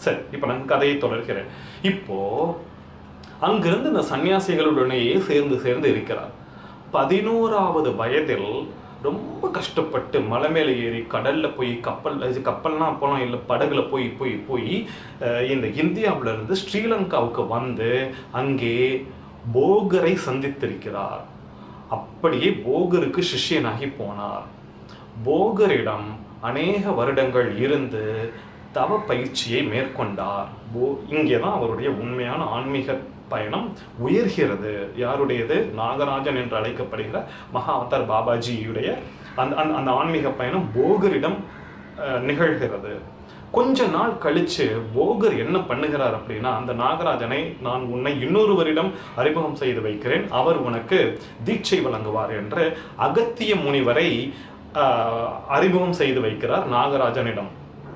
சரி இப்போ நான் கதையை தொடர்கிறேன் இப்போ அங்கிருந்து இந்த சன்னியாசிகளுடனேயே சேர்ந்து சேர்ந்து இருக்கிறார் பதினோராவது வயதில் ரொம்ப கஷ்டப்பட்டு மலை மேலே ஏறி கடல்ல போய் கப்பல் அது கப்பல்னா அப்போலாம் இல்லை படகுல போய் போய் போய் அஹ், இந்த இந்தியாவுல இருந்து ஸ்ரீலங்காவுக்கு வந்து அங்கே போகரை சந்தித்திருக்கிறார் அப்படியே போகருக்கு சிஷ்யனாகி போனார் போகரிடம் அநேக வருடங்கள் இருந்து தவ பயிற்சியை மேற்கொண்டார் போ இங்கே தான் அவருடைய உண்மையான ஆன்மீக பயணம் உயர்கிறது யாருடையது நாகராஜன் என்று அழைக்கப்படுகிற மகாவதார் பாபாஜியுடைய அந்த அந்த அந்த ஆன்மீக பயணம் போகரிடம் அஹ், நிகழ்கிறது கொஞ்ச நாள் கழிச்சு போகர் என்ன பண்ணுகிறார் அப்படின்னா அந்த நாகராஜனை நான் உன்னை இன்னொருவரிடம் அறிமுகம் செய்து வைக்கிறேன் அவர் உனக்கு தீட்சை வழங்குவார் என்று அகத்திய முனிவரை ஆஹ், அறிமுகம் செய்து வைக்கிறார் நாகராஜனிடம்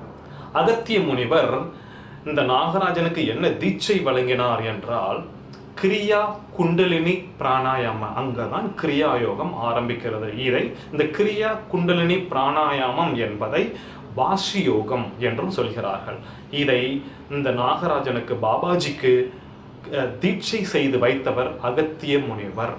அகத்திய முனிவர் இந்த நாகராஜனுக்கு என்ன தீட்சை வழங்கினார் என்றால் கிரியா குண்டலினி பிராணாயாம அங்கதான் கிரியா யோகம் ஆரம்பிக்கிறது இதை இந்த கிரியா குண்டலினி பிராணாயாமம் என்பதை வாஷி யோகம் என்றும் சொல்கிறார்கள் இதை இந்த நாகராஜனுக்கு பாபாஜிக்கு அஹ், தீட்சை செய்து வைத்தவர் அகத்திய முனிவர்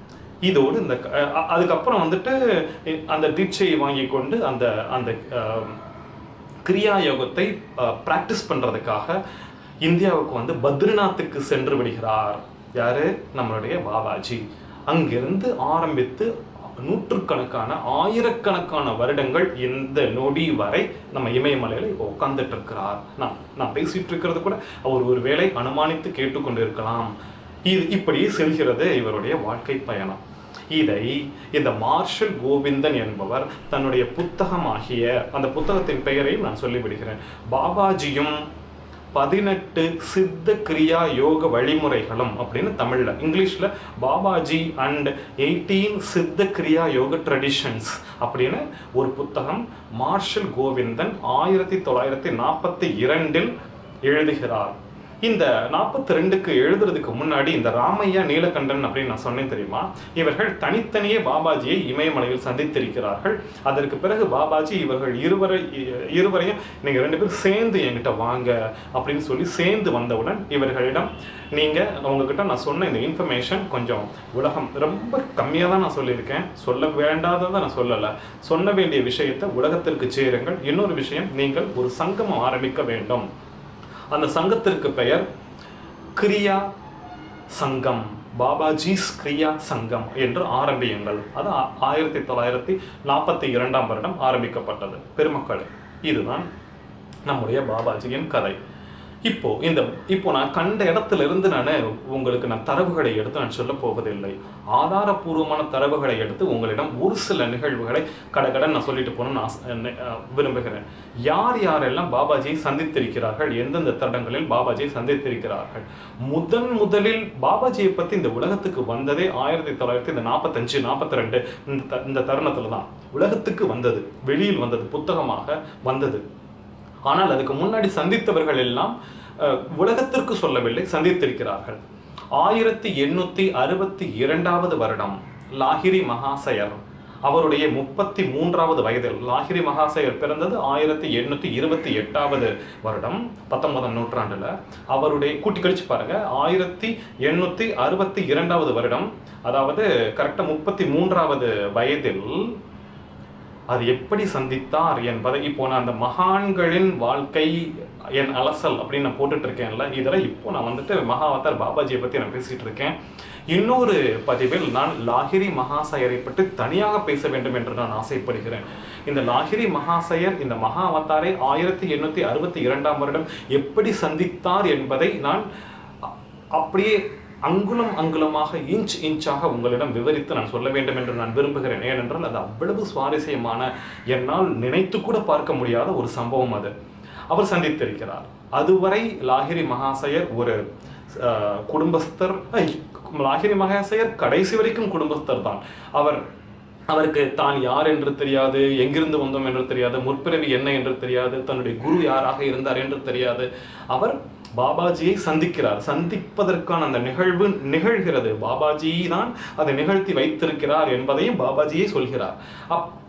இதோடு இந்த க- அ- அதுக்கப்புறம் வந்துட்டு இ- அந்த தீட்சையை வாங்கி கொண்டு அந்த அந்த அஹ், கிரியா யோகத்தை ப்ராக்டிஸ் பண்றதுக்காக இந்தியாவுக்கு வந்து பத்ரிநாத்துக்கு சென்று விடுகிறார் யாரு நம்மளுடைய பாபாஜி அங்கிருந்து ஆரம்பித்து நூற்றுக்கணக்கான ஆயிரக்கணக்கான வருடங்கள் இந்த நொடி வரை நம்ம இமயமலையில இப்போ உட்கார்ந்துட்டு இருக்கிறார் நான் நான் பேசிட்டு இருக்கிறது கூட அவர் ஒரு வேளை அனுமானித்து கேட்டுக்கொண்டு இருக்கலாம் இது இப்படி செல்கிறது இவருடைய வாழ்க்கை பயணம் இதை இந்த மார்ஷல் கோவிந்தன் என்பவர் தன்னுடைய புத்தகமாகிய அந்த புத்தகத்தின் பெயரையும் நான் சொல்லிவிடுகிறேன் பாபாஜியும் பதினெட்டு சித்த கிரியா யோக வழிமுறைகளும் அப்படின்னு தமிழ்ல இங்கிலீஷ்ல பாபாஜி அண்ட் எயிட்டீன் சித்த கிரியா யோக ட்ரெடிஷன்ஸ் அப்படின்னு ஒரு புத்தகம் மார்ஷல் கோவிந்தன் ஆயிரத்தி தொள்ளாயிரத்தி நாற்பத்தி இரண்டில் எழுதுகிறார் இந்த நாற்பத்தி ரெண்டுக்கு எழுதுறதுக்கு முன்னாடி இந்த ராமையா நீலகண்டன் அப்படின்னு நான் சொன்னேன் தெரியுமா இவர்கள் தனித்தனியே பாபாஜியை இமயமலையில் சந்தித்திருக்கிறார்கள் அதற்கு பிறகு பாபாஜி இவர்கள் இருவரை இ- இருவரையும் நீங்க ரெண்டு பேரும் சேர்ந்து என்கிட்ட வாங்க அப்படின்னு சொல்லி சேர்ந்து வந்தவுடன் இவர்களிடம் நீங்க உங்ககிட்ட நான் சொன்ன இந்த இன்ஃபர்மேஷன் கொஞ்சம் உலகம் ரொம்ப கம்மியாக தான் நான் சொல்லியிருக்கேன் சொல்ல வேண்டாததை நான் சொல்லலை சொன்ன வேண்டிய விஷயத்தை உலகத்திற்கு சேருங்கள் இன்னொரு விஷயம் நீங்கள் ஒரு சங்கமம் ஆரம்பிக்க வேண்டும் அந்த சங்கத்திற்கு பெயர் கிரியா சங்கம் பாபாஜிஸ் கிரியா சங்கம் என்று ஆரம்பியுங்கள் அது ஆ- ஆயிரத்தி தொள்ளாயிரத்தி நாற்பத்தி இரண்டாம் வருடம் ஆரம்பிக்கப்பட்டது பெருமக்களே இதுதான் நம்முடைய பாபாஜியின் கதை இப்போ இந்த இப்போ நான் கண்ட இடத்துல இருந்து நான் உங்களுக்கு நான் தரவுகளை எடுத்து நான் சொல்ல போவதில்லை ஆதாரபூர்வமான தரவுகளை எடுத்து உங்களிடம் ஒரு சில நிகழ்வுகளை கடகடன் நான் சொல்லிட்டு போகணும்னு ஆசை- நெ- அஹ் விரும்புகிறேன் யார் யாரெல்லாம் பாபாஜியை சந்தித்திருக்கிறார்கள் எந்தெந்த தருணங்களில் பாபாஜியை சந்தித்திருக்கிறார்கள் முதன் முதலில் பாபாஜியை பத்தி இந்த உலகத்துக்கு வந்ததே ஆயிரத்தி தொள்ளாயிரத்தி இந்த நாற்பத்தஞ்சு நாற்பத்தி ரெண்டு இந்த த- இந்த தருணத்துல தான் உலகத்துக்கு வந்தது வெளியில் வந்தது புத்தகமாக வந்தது ஆனால் அதுக்கு முன்னாடி சந்தித்தவர்கள் எல்லாம் அஹ், உலகத்திற்கு சொல்லவில்லை சந்தித்திருக்கிறார்கள் ஆயிரத்தி எண்ணூத்தி அறுபத்தி இரண்டாவது வருடம் லாகிரி மகாசயர் அவருடைய முப்பத்தி மூன்றாவது வயதில் லாகிரி மகாசயர் பிறந்தது ஆயிரத்தி எண்ணூத்தி இருபத்தி எட்டாவது வருடம் பத்தொன்பதாம் நூற்றாண்டுல அவருடைய கூட்டி கழிச்சு பாருங்க ஆயிரத்தி எண்ணூத்தி அறுபத்தி இரண்டாவது வருடம் அதாவது கரெக்டா முப்பத்தி மூன்றாவது வயதில் அது எப்படி சந்தித்தார் என்பதை இப்போ நான் அந்த மகான்களின் வாழ்க்கை என் அலசல் அப்படின்னு நான் போட்டுட்டு இருக்கேன்ல இதில் இப்போ நான் வந்துட்டு மகாவதார் பாபாஜியை பற்றி நான் பேசிட்டு இருக்கேன் இன்னொரு பதிவில் நான் லாகிரி மகாசயரை பற்றி தனியாக பேச வேண்டும் என்று நான் ஆசைப்படுகிறேன் இந்த லாகிரி மகாசயர் இந்த மகாவதாரை ஆயிரத்தி எண்ணூற்றி அறுபத்தி இரண்டாம் வருடம் எப்படி சந்தித்தார் என்பதை நான் அ- அப்படியே அங்குலம் அங்குலமாக இன்ச் இன்ச்சாக உங்களிடம் விவரித்து நான் சொல்ல வேண்டும் என்று நான் விரும்புகிறேன் ஏனென்றால் அது அவ்வளவு சுவாரஸ்யமான என்னால் நினைத்து கூட பார்க்க முடியாத ஒரு சம்பவம் அது அவர் சந்தித்திருக்கிறார் அதுவரை லாகிரி மகாசயர் ஒரு அஹ், குடும்பஸ்தர் ஐ, லாகிரி மகாசயர் கடைசி வரைக்கும் குடும்பஸ்தர் தான் அவர் அவருக்கு தான் யார் என்று தெரியாது எங்கிருந்து வந்தோம் என்று தெரியாது முற்பிறவி என்ன என்று தெரியாது தன்னுடைய குரு யாராக இருந்தார் என்று தெரியாது அவர் பாபாஜியை சந்திக்கிறார் சந்திப்பதற்கான அந்த நிகழ்வு நிகழ்கிறது பாபாஜி தான் அதை நிகழ்த்தி வைத்திருக்கிறார் என்பதையும் பாபாஜியே சொல்கிறார் அப்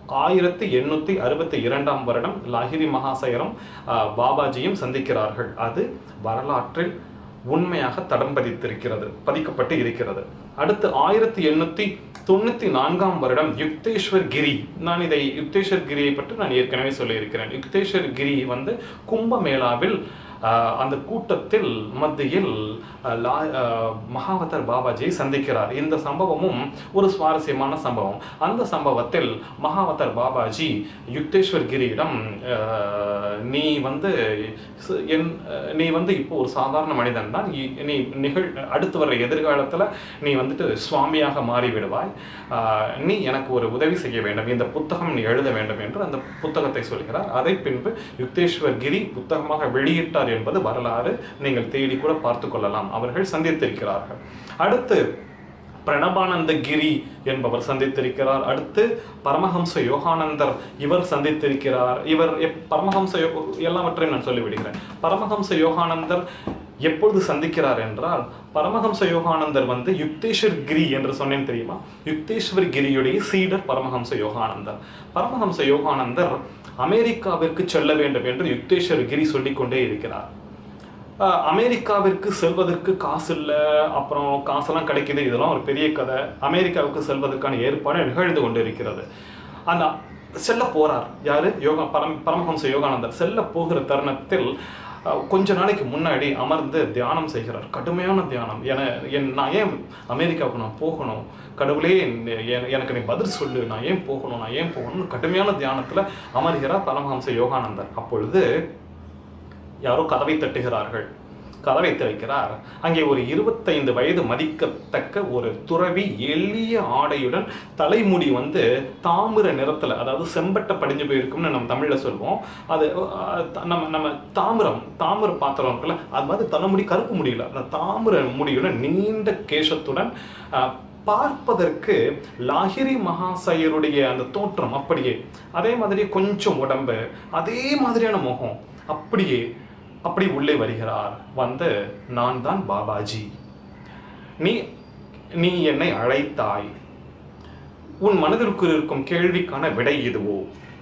ஆயிரத்தி எண்ணூற்றி அறுபத்தி இரண்டாம் வருடம் லாகிரி மகாசயரும் ஆஹ், பாபாஜியும் சந்திக்கிறார்கள் அது வரலாற்றில் உண்மையாக தடம் பதித்திருக்கிறது பதிக்கப்பட்டு இருக்கிறது அடுத்து ஆயிரத்தி எண்ணூற்றி தொண்ணூற்றி நான்காம் வருடம் யுக்தேஸ்வர் கிரி நான் இதை யுக்தேஸ்வர் கிரியை பற்றி நான் ஏற்கனவே சொல்லியிருக்கிறேன் யுக்தேஸ்வர் கிரி வந்து கும்பமேளாவில் ஆஹ், அந்த கூட்டத்தில் மத்தியில் ஆஹ், லா- ஆஹ், மகாவதர் பாபாஜியை சந்திக்கிறார் இந்த சம்பவமும் ஒரு சுவாரஸ்யமான சம்பவம் அந்த சம்பவத்தில் மகாவதர் பாபாஜி யுக்தேஸ்வர் கிரியிடம் ஆஹ், நீ வந்து ச- என் ஆஹ், நீ வந்து இப்போ ஒரு சாதாரண மனிதன் தான் இ- நீ நிகழ் அடுத்து வர எதிர்காலத்தில் நீ வந்துட்டு சுவாமியாக மாறிவிடுவாய் ஆஹ், நீ எனக்கு ஒரு உதவி செய்ய வேண்டும் இந்த புத்தகம் நீ எழுத வேண்டும் என்று அந்த புத்தகத்தை சொல்கிறார் அதை பின்பு யுக்தேஸ்வர் கிரி புத்தகமாக வெளியிட்டார் என்பது வரலாறு நீங்கள் தேடி கூட பார்த்து கொள்ளலாம் அவர்கள் சந்தித்திருக்கிறார்கள் அடுத்து பிரணபானந்த கிரி என்பவர் சந்தித்திருக்கிறார் அடுத்து பரமஹம்ச யோகானந்தர் இவர் சந்தித்திருக்கிறார் இவர் எப்- பரமஹம்ச யோ- எல்லாவற்றையும் நான் சொல்லிவிடுகிறேன் பரமஹம்ச யோகானந்தர் எப்பொழுது சந்திக்கிறார் என்றால் பரமஹம்ச யோகானந்தர் வந்து யுக்தேஸ்வர் கிரி என்று சொன்னேன் தெரியுமா யுக்தேஸ்வர் கிரியுடைய சீடர் பரமஹம்ச யோகானந்தர் பரமஹம்ச யோகானந்தர் அமெரிக்காவிற்கு செல்ல வேண்டும் என்று யுக்தேஸ்வர் கிரி சொல்லிக்கொண்டே இருக்கிறார் ஆஹ் அமெரிக்காவிற்கு செல்வதற்கு காசு இல்லை அப்புறம் காசெல்லாம் கிடைக்குது இதெல்லாம் ஒரு பெரிய கதை அமெரிக்காவுக்கு செல்வதற்கான ஏற்பாடு நிகழ்ந்து கொண்டிருக்கிறது அந்த செல்ல போறார் யாரு யோகா பரம் பரமஹம்ச யோகானந்தர் செல்ல போகிற தருணத்தில் ஆஹ் கொஞ்ச நாளைக்கு முன்னாடி அமர்ந்து தியானம் செய்கிறார் கடுமையான தியானம் என என் நான் ஏன் அமெரிக்காவுக்கு நான் போகணும் கடவுளே என்- என- எனக்கு நீ பதில் சொல்லு நான் ஏன் போகணும் நான் ஏன் போகணும்னு கடுமையான தியானத்துல அமர்கிறார் பரமஹம்ச யோகானந்தர் அப்பொழுது யாரோ கதவை தட்டுகிறார்கள் கதவை திறக்கிறார் அங்கே ஒரு இருபத்தைந்து வயது மதிக்கத்தக்க ஒரு துறவி எளிய ஆடையுடன் தலைமுடி வந்து தாமிர நிறத்துல அதாவது செம்பட்ட படிஞ்சு போயிருக்கும்னு நம்ம தமிழ்ல சொல்லுவோம் அது அஹ், த- நம்ம நம்ம தாமிரம் தாமிர பாத்திரம் இருக்குல்ல அது மாதிரி தலைமுடி கருப்பு முடியல அந்த தாமிர முடியுடன் நீண்ட கேசத்துடன் அஹ், பார்ப்பதற்கு லாகிரி மகாசயருடைய அந்த தோற்றம் அப்படியே அதே மாதிரி கொஞ்சம் உடம்பு அதே மாதிரியான முகம் அப்படியே அப்படி உள்ளே வருகிறார் வந்து நான் தான் பாபாஜி நீ நீ என்னை அழைத்தாய் உன் மனதிற்குள் இருக்கும் கேள்விக்கான விடை இதுவோ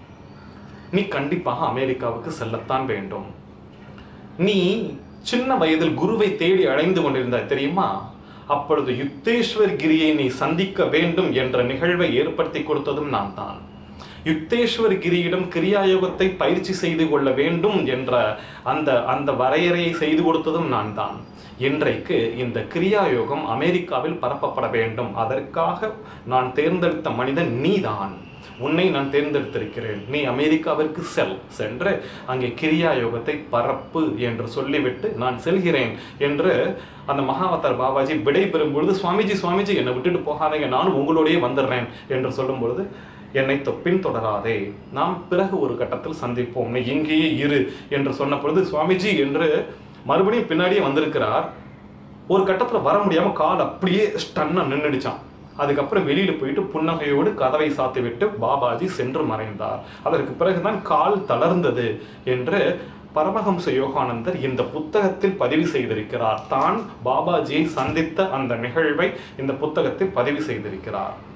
நீ கண்டிப்பாக அமெரிக்காவுக்கு செல்லத்தான் வேண்டும் நீ சின்ன வயதில் குருவை தேடி அலைந்து கொண்டிருந்தாய் தெரியுமா அப்பொழுது யுக்தேஸ்வர் கிரியை நீ சந்திக்க வேண்டும் என்ற நிகழ்வை ஏற்படுத்தி கொடுத்ததும் நான் தான் யுக்தேஸ்வர் கிரியிடம் கிரியாயோகத்தை பயிற்சி செய்து கொள்ள வேண்டும் என்ற அந்த அந்த வரையறையை செய்து கொடுத்ததும் நான் தான் இன்றைக்கு இந்த கிரியாயோகம் அமெரிக்காவில் பரப்பப்பட வேண்டும் அதற்காக நான் தேர்ந்தெடுத்த மனிதன் நீதான் உன்னை நான் தேர்ந்தெடுத்திருக்கிறேன் நீ அமெரிக்காவிற்கு செல் சென்று அங்கே கிரியா யோகத்தை பரப்பு என்று சொல்லிவிட்டு நான் செல்கிறேன் என்று அந்த மகாவதார் பாபாஜி விடை பெறும் பொழுது சுவாமிஜி சுவாமிஜி என்னை விட்டுட்டு போகாதீங்க நானும் உங்களோடயே வந்துடுறேன் என்று சொல்லும் பொழுது என்னை தொ- பின்தொடராதே நாம் பிறகு ஒரு கட்டத்தில் சந்திப்போம் நீ இங்கேயே இரு என்று சொன்ன பொழுது சுவாமிஜி என்று மறுபடியும் பின்னாடியே வந்திருக்கிறார் ஒரு கட்டத்துல வர முடியாம கால் அப்படியே ஸ்டன்னா நின்னுடுச்சான் அதுக்கப்புறம் வெளியில போயிட்டு புன்னகையோடு கதவை சாத்திவிட்டு பாபாஜி சென்று மறைந்தார் அதற்கு பிறகுதான் கால் தளர்ந்தது என்று பரமஹம்ச யோகானந்தர் இந்த புத்தகத்தில் பதிவு செய்திருக்கிறார் தான் பாபாஜியை சந்தித்த அந்த நிகழ்வை இந்த புத்தகத்தில் பதிவு செய்திருக்கிறார்